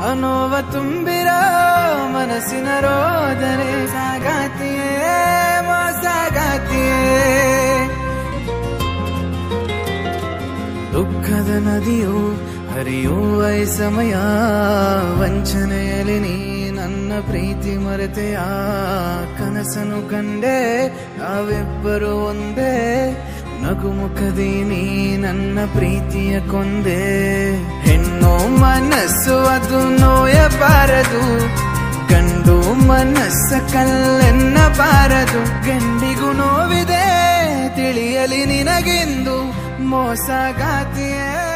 ಅನೋವ ತುಂಬಿರೋ ಮನಸ್ಸಿನ ರೋದನೆ ಸಾಗಾತಿಯೇ ಸಾಗಾತಿಯೇ ದುಃಖದ ನದಿಯು ಹರಿಯುವ ಈ ಸಮಯ ವಂಚನೆಯಲ್ಲಿ ನೀ ನನ್ನ ಪ್ರೀತಿ ಮರೆತೆಯ ಕನಸನು ಕಂಡೆ ನಾವಿಬ್ಬರು ಒಂದೇ ನಗುಮುಖದಿ ನೀ ನನ್ನ ಪ್ರೀತಿಯ ಕೊಂದೆ ಹೆಣ್ಣು ಮನಸ್ಸು ಅದು ನೋಯಬಾರದು ಗಂಡು ಮನಸ್ಸ ಕಲ್ಲೆನ್ನಬಾರದು ಗಂಡಿಗೂ ನೋವಿದೆ ತಿಳಿಯಲಿ ನಿನಗೆಂದು ಮೋಸಗಾತಿಯೇ